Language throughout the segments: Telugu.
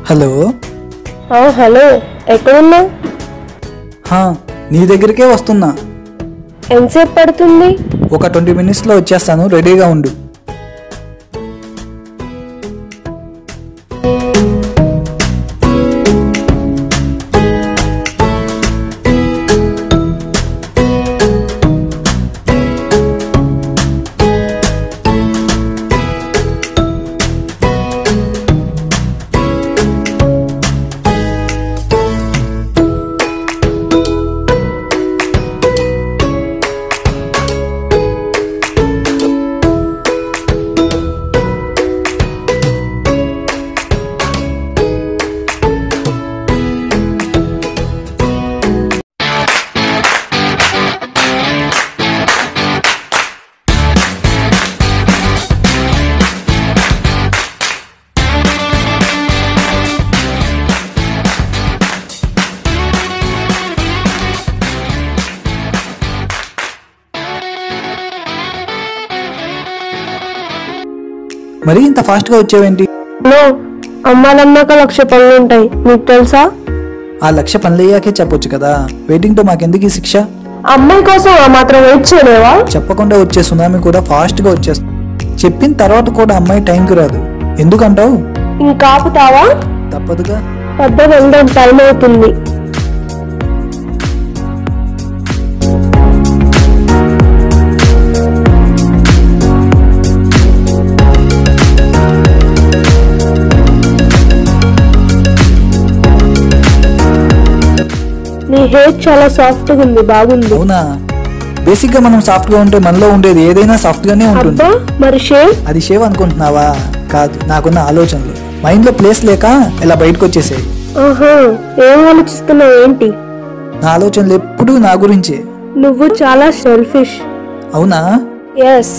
హలో ఆ, హలో ఎక్కడున్నావు హా, నీ దగ్గరికే వస్తున్నా ఎంతసేపు పడుతుంది ఒక ట్వంటీ మినిట్స్లో వచ్చేస్తాను రెడీగా ఉండు మరి ఇంత ఫాస్ట్గా వచ్చావేంటి నో అమ్మాలన్నాక లక్ష పనులు ఉంటాయి నీకు తెలుసా ఆ లక్ష పనులయ్యాకే చెప్పొచ్చు కదా వెయిటింగ్తో మాకెందుకు ఈ శిక్ష అమ్మాయి కోసం ఆ మాత్రం వెయిట్ చేయలేవా చెప్పకుండా వచ్చే సునామీ కూడా ఫాస్ట్గా వచ్చేస్తుంది చెప్పిన తర్వాత కూడా అమ్మాయి టైంకి రాదు ఎందుకంటావు ఇంకా ఆపుతావా తప్పదుగా పెద్ద వెళ్దాం టైం అవుతుంది నీ హెయిర్ చాలా సాఫ్ట్ గా ఉంది బాగుంది అవునా బేసిక్గా మనం సాఫ్ట్గా ఉంటే మనలో ఉండేది ఏదైనా సాఫ్ట్గానే ఉంటుంది అబ్బా మరి షేవ్ అది షేవ్ అనుకుంటున్నావా కాదు నాకున్న ఆలోచనలు మైండ్లో ప్లేస్ లేక ఇలా బయటకు వచ్చేసాయి ఆహా ఏం ఆలోచిస్తున్నావు ఏంటి నా ఆలోచనలు ఎప్పుడూ నా గురించే నువ్వు చాలా సెల్ఫిష్ అవునా ఎస్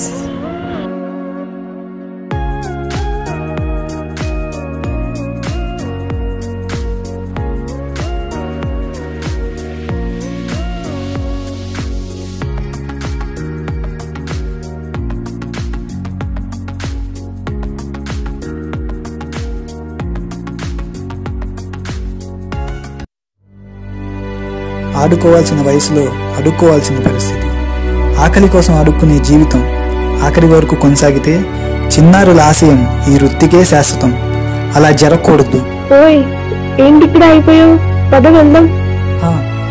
ఆడుకోవాల్సిన వయసులో అడుక్కోవాల్సిన పరిస్థితి ఆకలి కోసం అడుక్కునే జీవితం ఆఖరి వరకు కొనసాగితే చిన్నారుల ఆశయం ఈ వృత్తికే శాశ్వతం అలా జరగకూడదు ఓయ్ ఏంటి ఇక్కడ అయిపోయావు పద వెళ్దాం ఆ,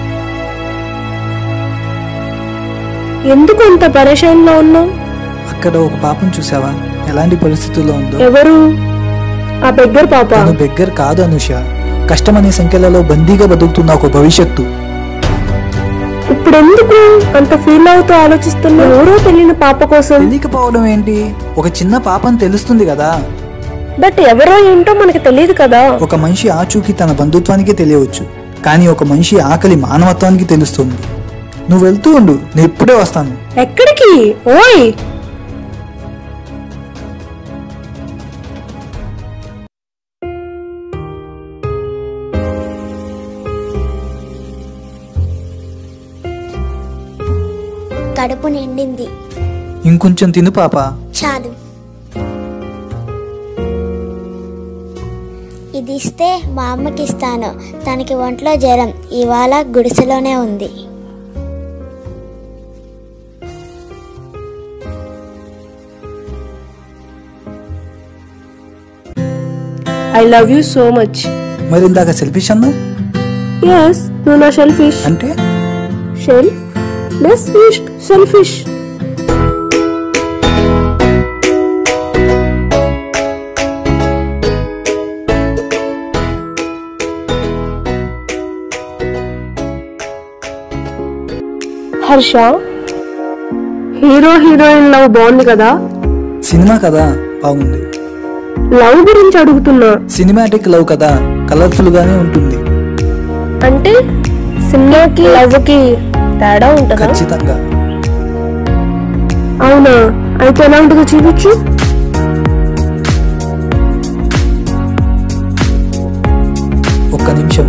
ఎందుకు అంత పరేషాన్లో ఉన్నావు అక్కడ ఒక పాపను చూసావా ఎలాంటి పరిస్థితుల్లో ఉందో ఎవరు ఆ దగ్గర పాప తను బెగ్గర్ కాదు అనుష కష్టమనే సంఖ్యలలో బందీగా బతుకుతున్న ఒక భవిష్యత్తు ఇప్పుడు ఎందుకు అంత ఫీల్ అవుతూ ఆలోచిస్తున్నావు ఎవరో తెలియని పాప కోసం తెలియకపోవడం ఏంటి ఒక చిన్న పాపని తెలుస్తుంది కదా బట్ ఎవరో ఏంటో మనకి తెలియదు కదా ఒక మనిషి ఆచూకీ తన బంధుత్వానికి తెలియవచ్చు కానీ ఒక మనిషి ఆకలి మానవత్వానికి తెలుస్తుంది నువ్వు వెళ్తూ ఉండు నేను ఇప్పుడే వస్తాను ఎక్కడికి ఓయ్ కడుపు నిండింది ఇంకొంచెం తిను పాప చాలు ఇది ఇస్తే మా అమ్మకి ఇస్తాను తనకి ఒంట్లో జ్వరం ఇవాళ గుడిసెలోనే ఉంది I love you so much మరి ఇందాక సెల్ఫిష్ అన్నా ఎస్ నువ్వు నా సెల్ఫిష్ అంటే shell plus fish selfish Harsha hero heroine love బాగుంది కదా సినిమా కదా బాగుంది లవ్ గురించి అడుగుతున్నా సినిమాటిక్ లవ్ కదా కలర్ఫుల్ గానే ఉంటుంది అంటే సినిమాకి లవ్ కి తేడా ఉంటుందా ఖచ్చితంగా అవునా అయితే ఎలాంటిదో చూపించు ఒక్క నిమిషం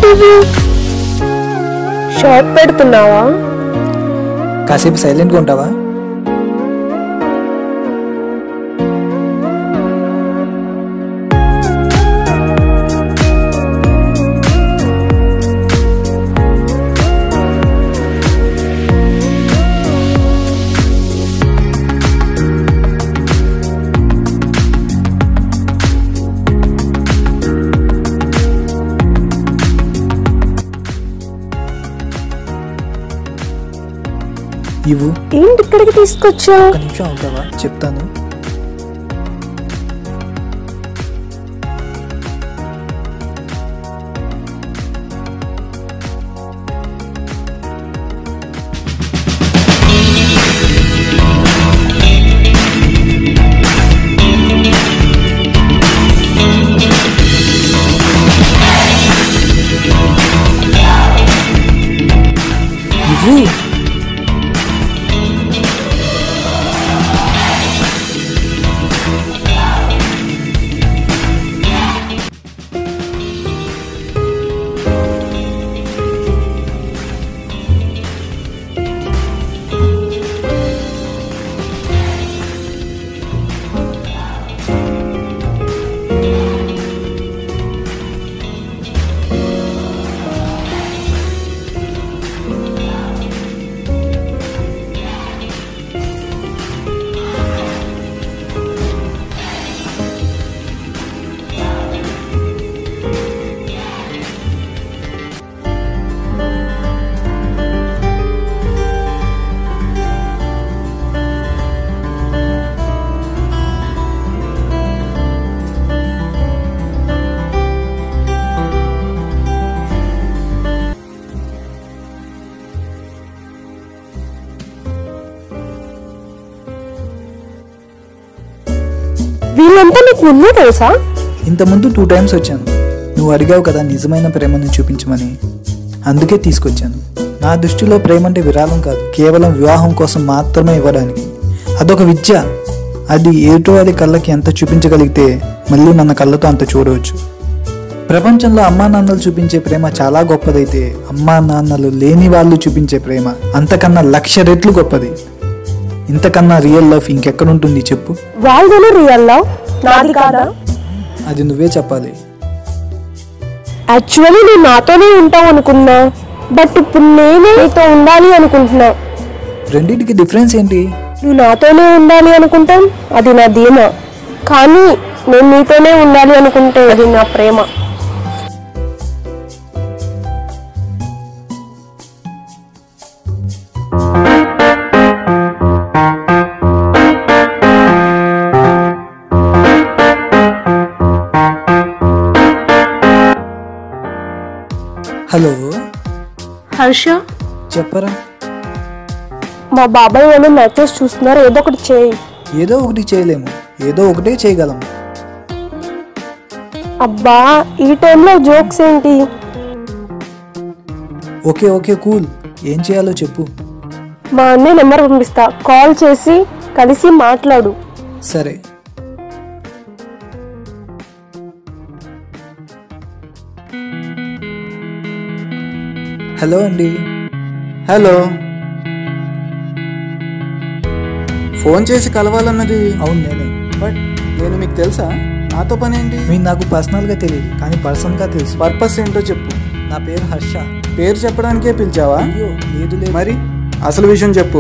ఏంటివి షాక్ పెడుతున్నావా కాసేపు సైలెంట్గా ఉంటావా ఇవ్వు ఏంటి ఇక్కడికి తీసుకొచ్చావు ఒక నిమిషం అవుతావా చెప్తాను ఇవ్వు వీళ్ళంతా నీకు ముందే తెలుసా ఇంతకుముందు టూ టైమ్స్ వచ్చాను నువ్వు అడిగావు కదా నిజమైన ప్రేమను చూపించమని అందుకే తీసుకొచ్చాను నా దృష్టిలో ప్రేమ అంటే విరాళం కాదు కేవలం వివాహం కోసం మాత్రమే ఇవ్వడానికి అదొక విద్య అది ఎదుటివారి కళ్ళకి ఎంత చూపించగలిగితే మళ్ళీ మన కళ్ళతో అంత చూడవచ్చు ప్రపంచంలో అమ్మా నాన్నలు చూపించే ప్రేమ చాలా గొప్పదైతే అమ్మా నాన్నలు లేని వాళ్ళు చూపించే ప్రేమ అంతకన్నా లక్ష రెట్లు గొప్పది ఇంతకన్నా రియల్ లవ్ ఇంకెక్కడుంటుంది చెప్పు వాళ్ళలోనే రియల్ లవ్ నాది కాదా అది నువ్వే చెప్పాలి యాక్చువల్లీ నువ్వు నాతోనే ఉంటావు అనుకున్నా బట్ ఇప్పుడు నేనే నీతో ఉండాలి అనుకుంటున్నా రెండింటికి డిఫరెన్స్ ఏంటి నువ్వు నాతోనే ఉండాలి అనుకుంటాం అది నా ధీమా కానీ నేను నీతోనే ఉండాలి అనుకుంటే అది నా ప్రేమ హలో హర్ష చెప్పరా మా బాబాయ్ ఏమో మ్యాచెస్ చూస్తున్నారు ఏదో ఒకటి చేయి ఏదో ఒకటి చేయలేము ఏదో ఒకటే చేయగలం అబ్బా ఈ టైంలో జోక్స్ ఏంటి ఓకే ఓకే కూల్ ఏం చేయాలో చెప్పు మా అన్నయ్య నెంబర్ పంపిస్తా కాల్ చేసి కలిసి మాట్లాడు సరే హలో అండి హలో ఫోన్ చేసి కలవాలన్నది అవును నేనే బట్ నేను మీకు తెలుసా నాతో పని ఏంటి మీరు నాకు పర్సనల్గా తెలియదు కానీ పర్సన్గా తెలుసు పర్పస్ ఏంటో చెప్పు నా పేరు హర్ష పేరు చెప్పడానికే పిలిచావా అయ్యో లేదు లేదు మరి అసలు విషయం చెప్పు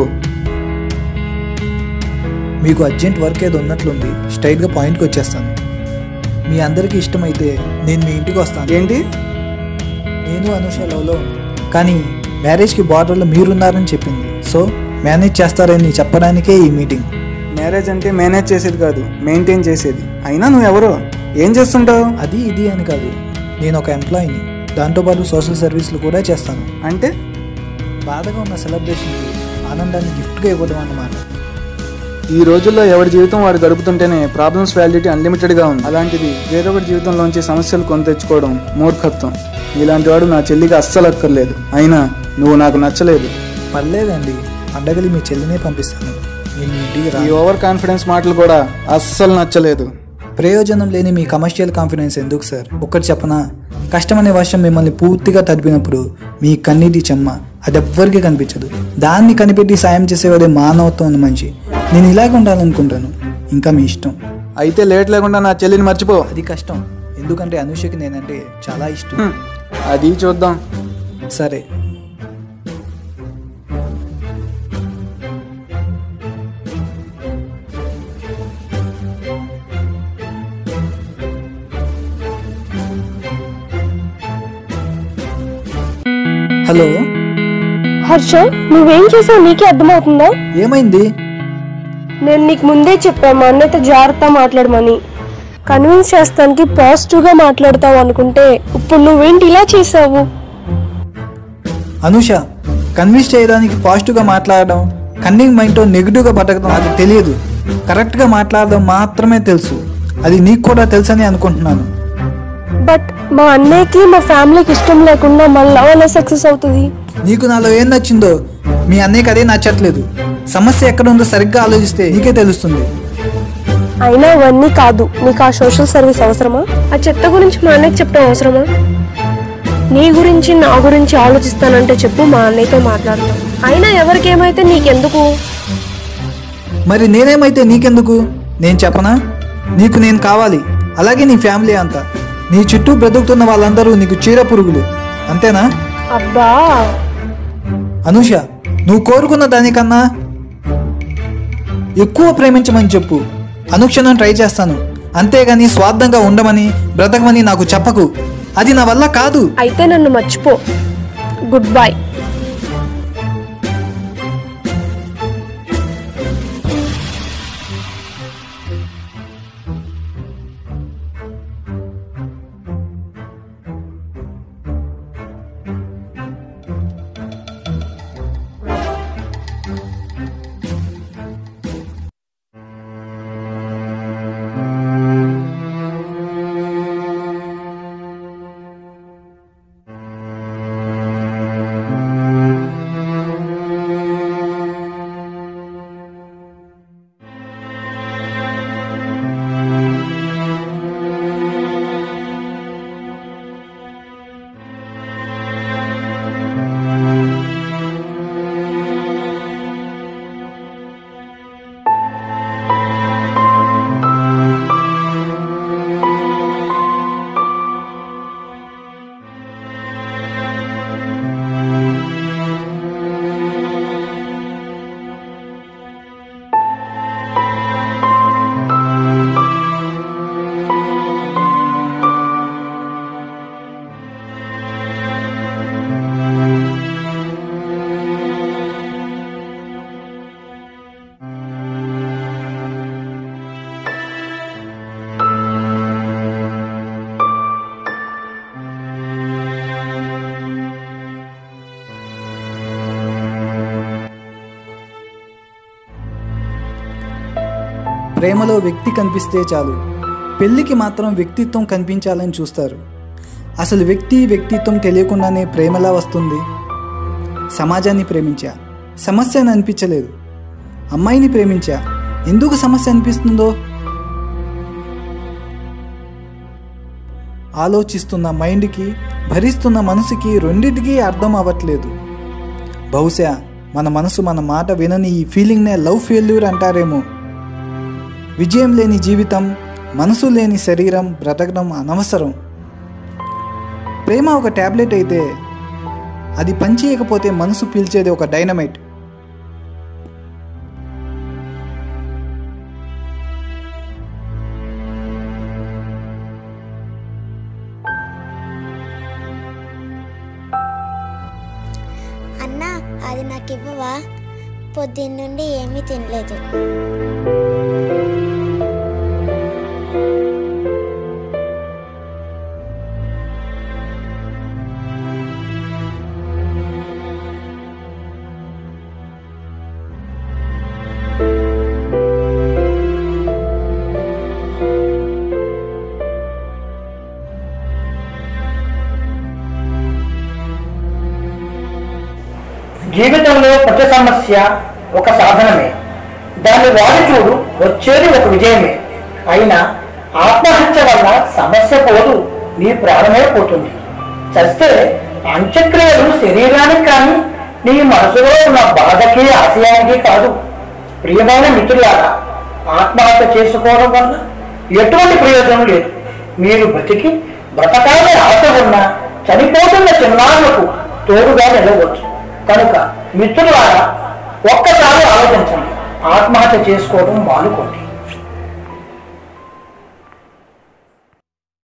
మీకు అర్జెంట్ వర్క్ ఏదో ఉన్నట్లుంది స్ట్రైట్గా పాయింట్కి వచ్చేస్తాను మీ అందరికీ ఇష్టమైతే నేను మీ ఇంటికి వస్తాను ఏంటి నేను అనుష లవ్లో ఉన్నాను. కానీ మ్యారేజ్కి బార్డర్లో మీరున్నారని చెప్పింది సో మేనేజ్ చేస్తారని చెప్పడానికే ఈ మీటింగ్ మ్యారేజ్ అంటే మేనేజ్ చేసేది కాదు మెయింటైన్ చేసేది అయినా నువ్వు ఎవరో ఏం చేస్తుంటావు అది ఇది అని కాదు నేను ఒక ఎంప్లాయీని దాంతోపాటు సోషల్ సర్వీస్లు కూడా చేస్తాను అంటే బాధగా ఉన్న సెలబ్రేషన్కి ఆనందాన్ని గిఫ్ట్గా ఇవ్వడం అన్నమాట ఈ రోజుల్లో ఎవరి జీవితం వాడు గడుపుతుంటేనే ప్రాబ్లమ్స్ వ్యాలిడిటీ అన్లిమిటెడ్గా ఉంది అలాంటిది వేరొకటి జీవితంలోంచి సమస్యలు కొని తెచ్చుకోవడం మూర్ఖత్వం ఇలాంటి వాడు నా చెల్లికి అస్సలు అక్కర్లేదు అయినా నువ్వు నాకు నచ్చలేదు పర్లేదండి పండగలి మీ చెల్లినే పంపిస్తాను నేను మీ ఇంటికి రా ఈ ఓవర్ కాన్ఫిడెన్స్ మాటలు కూడా అస్సలు నచ్చలేదు ప్రయోజనం లేని మీ కమర్షియల్ కాన్ఫిడెన్స్ ఎందుకు సార్ ఒక్కటి చెప్పనా కష్టమనే వర్షం మిమ్మల్ని పూర్తిగా తడిపినప్పుడు మీ కన్నీటి చెమ్మ అది ఎవ్వరికీ కనిపించదు దాన్ని కనిపెట్టి సాయం చేసేవాడే మానవత్వం ఉన్న మనిషి నేను ఇలాగే ఉండాలనుకుంటాను ఇంకా మీ ఇష్టం అయితే లేట్ లేకుండా నా చెల్లిని మర్చిపో అది కష్టం ఎందుకంటే అనుషకి నేనంటే చాలా ఇష్టం హ్మ్. అది చూద్దాం సరే హలో హర్ష నువ్వేం చేసావు నీకే అర్థమవుతుందా ఏమైంది నేను నీకు ముందే చెప్పాను మా అన్నయ్యతో జాగ్రత్త మాట్లాడమని కన్విన్స్ చేస్తానికి పాజిటివ్గా మాట్లాడతావు అనుకుంటే ఇప్పుడు నువ్వేంటి ఇలా చేసావు అనుష కన్విన్స్ చేయడానికి పాజిటివ్గా మాట్లాడడం కన్నింగ్ మైండ్తో నెగిటివ్గా బతకడం నాకు తెలియదు కరెక్ట్గా మాట్లాడడం మాత్రమే తెలుసు అది నీకు కూడా తెలుసని అనుకుంటున్నాను బట్ మా అన్నయ్యకి మా ఫ్యామిలీకి ఇష్టం లేకుండా మన లవ్ ఎలా సక్సెస్ అవుతుంది నీకు నాలో ఏం నచ్చిందో మీ అన్నయ్యకి అదే నచ్చట్లేదు సమస్య ఎక్కడ ఉందో సరిగ్గా ఆలోచిస్తే నీకే తెలుస్తుంది అయినా అవన్నీ కాదు నీకు ఆ సోషల్ సర్వీస్ అవసరమా ఆ చెత్త గురించి మా అన్నయ్యకి చెప్పడం అవసరమా నీ గురించి నా గురించి ఆలోచిస్తానంటే చెప్పు మా అన్నయ్యతో మాట్లాడతాను అయినా ఎవరికి ఏమైతే నీకెందుకు మరి నేనేమైతే నీకెందుకు నేను చెప్పనా నీకు నేను కావాలి అలాగే నీ ఫ్యామిలీ అంతా నీ చుట్టూ బ్రతుకుతున్న వాళ్ళందరూ నీకు చీర పురుగులు అంతేనా అబ్బా అనుష నువ్వు కోరుకున్న దానికన్నా ఎక్కువ ప్రేమించమని చెప్పు అనుక్షణం ట్రై చేస్తాను అంతేగాని స్వార్థంగా ఉండమని బ్రతకమని నాకు చెప్పకు అది నా వల్ల కాదు అయితే నన్ను మర్చిపో గుడ్ బై ప్రేమలో వ్యక్తి కనిపిస్తే చాలు పెళ్ళికి మాత్రం వ్యక్తిత్వం కనిపించాలని చూస్తారు అసలు వ్యక్తి వ్యక్తిత్వం తెలియకుండానే ప్రేమలా వస్తుంది సమాజాన్ని ప్రేమించా సమస్య అని అనిపించలేదు అమ్మాయిని ప్రేమించా ఎందుకు సమస్య అనిపిస్తుందో ఆలోచిస్తున్న మైండ్కి భరిస్తున్న మనసుకి రెండింటికి అర్థం అవ్వట్లేదు బహుశా మన మనసు మన మాట వినని ఈ ఫీలింగ్నే లవ్ ఫెయిల్యూర్ అంటారేమో విజయం లేని జీవితం మనసు లేని శరీరం బ్రతకడం అనవసరం ప్రేమ ఒక టాబ్లెట్ అయితే అది పనిచేయకపోతే మనసు పీల్చేది ఒక డైనమైట్ అన్నా అది నాకు ఇవ్వవా పొద్దున్న నుండి ఏమీ తినలేదు జీవితంలో ప్రతి సమస్య ఒక సాధనమే దాన్ని వాడి చూడు వచ్చేది ఒక విజయమే అయినా ఆత్మహత్య వల్ల సమస్య పోదు నీ ప్రాణమే పోతుంది చస్తే అంత్యక్రియలు శరీరానికి కానీ నీ మనసులో ఉన్న బాధకి ఆశయానికి కాదు ప్రియమైన మిత్రులారా ఆత్మహత్య చేసుకోవడం వల్ల ఎటువంటి ప్రయోజనం లేదు మీరు బతికి బ్రతకాలని ఆశ ఉన్న చనిపోతున్న చిన్నారులకు తోడుగా నిలవచ్చు కనుక మిత్రులారా ఒక్కసారి ఆలోచించండి ఆత్మహత్య చేసుకోవడం మానుకోండి